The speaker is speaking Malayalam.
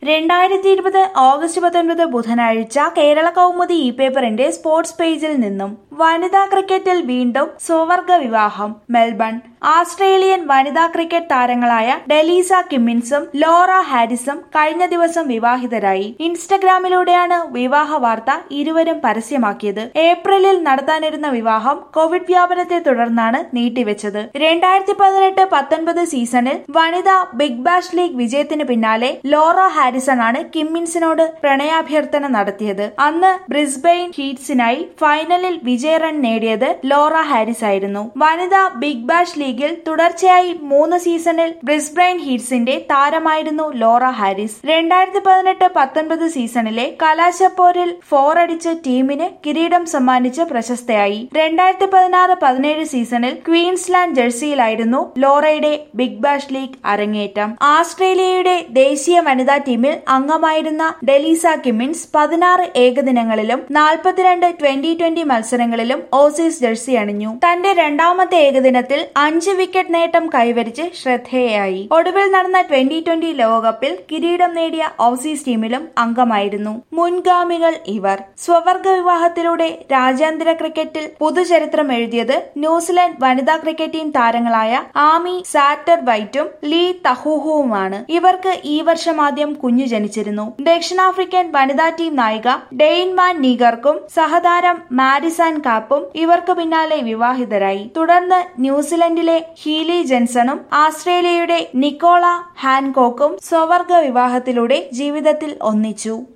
രണ്ടായിരത്തി ഇരുപത് ഓഗസ്റ്റ് പത്തൊൻപത് ബുധനാഴ്ച കേരള കൗമുദി ഇ പേപ്പറിന്റെ സ്പോർട്സ് പേജിൽ നിന്നും വനിതാ ക്രിക്കറ്റിൽ വീണ്ടും സ്വവർഗ വിവാഹം മെൽബൺ ആസ്ട്രേലിയൻ വനിതാ ക്രിക്കറ്റ് താരങ്ങളായ ഡെലീസ കിമ്മിൻസും ലോറ ഹാരിസും കഴിഞ്ഞ ദിവസം വിവാഹിതരായി ഇൻസ്റ്റഗ്രാമിലൂടെയാണ് വിവാഹ വാർത്ത ഇരുവരും പരസ്യമാക്കിയത് ഏപ്രിലിൽ നടത്താനിരുന്ന വിവാഹം കോവിഡ് വ്യാപനത്തെ തുടർന്നാണ് നീട്ടിവെച്ചത് രണ്ടായിരത്തി പതിനെട്ട് പത്തൊൻപത് സീസണിൽ വനിതാ ബിഗ് ബാഷ് ലീഗ് വിജയത്തിന് പിന്നാലെ ലോറ ഹാരിസൺ ആണ് കിമ്മിൻസിനോട് പ്രണയാഭ്യർത്ഥന നടത്തിയത് അന്ന് ബ്രിസ്ബെയിൻ ഹീറ്റ്സിനായി ഫൈനലിൽ വിജയ റൺ നേടിയത് ലോറ ഹാരിസ് ആയിരുന്നു വനിതാ ബിഗ് ബാഷ് ലീഗിൽ തുടർച്ചയായി മൂന്ന് സീസണിൽ ബ്രിസ്ബെയിൻ ഹീറ്റ്സിന്റെ താരമായിരുന്നു ലോറ ഹാരിസ് രണ്ടായിരത്തി പതിനെട്ട് പത്തൊൻപത് സീസണിലെ കലാശപ്പോരിൽ ഫോർ അടിച്ച് ടീമിന് കിരീടം സമ്മാനിച്ച് പ്രശസ്തയായി രണ്ടായിരത്തി പതിനാറ് പതിനേഴ് സീസണിൽ ക്വീൻസ്ലാൻഡ് ജേഴ്സിയിലായിരുന്നു ലോറയുടെ ബിഗ് ബാഷ് ലീഗ് അരങ്ങേറ്റം ആസ്ട്രേലിയയുടെ ദേശീയ വനിതാ ടീമിൽ അംഗമായിരുന്ന ഡെലീസ കിമ്മിൻസ് പതിനാറ് ഏകദിനങ്ങളിലും നാൽപ്പത്തിരണ്ട് ട്വന്റി ട്വന്റി മത്സരങ്ങളിലും ഓസീസ് ജേഴ്സി അണിഞ്ഞു തന്റെ രണ്ടാമത്തെ ഏകദിനത്തിൽ അഞ്ച് വിക്കറ്റ് നേട്ടം കൈവരിച്ച് ശ്രദ്ധേയായി ഒടുവിൽ നടന്ന ട്വന്റി ട്വന്റി ലോകകപ്പിൽ കിരീടം നേടിയ ഓസീസ് ടീമിലും അംഗമായിരുന്നു മുൻഗാമികൾ ഇവർ സ്വവർഗ വിവാഹത്തിലൂടെ രാജ്യാന്തര ക്രിക്കറ്റിൽ പുതുചരിത്രം എഴുതിയത് ന്യൂസിലാൻഡ് വനിതാ ക്രിക്കറ്റ് ടീം താരങ്ങളായ ആമി സാറ്റർ വൈറ്റും ലീ തഹൂഹുവുമാണ് ഇവർക്ക് ഈ വർഷം ആദ്യം കുഞ്ഞു ജനിച്ചിരുന്നു ദക്ഷിണാഫ്രിക്കൻ വനിതാ ടീം നായിക ഡെയിൻമാൻ നീഗർക്കും സഹതാരം മാരിസാൻ കാപ്പും ഇവർക്ക് പിന്നാലെ വിവാഹിതരായി തുടർന്ന് ന്യൂസിലൻഡിലെ ഹീലി ജെൻസണും ആസ്ട്രേലിയയുടെ നിക്കോള ഹാൻകോക്കും സ്വവർഗ വിവാഹത്തിലൂടെ ജീവിതത്തിൽ ഒന്നിച്ചു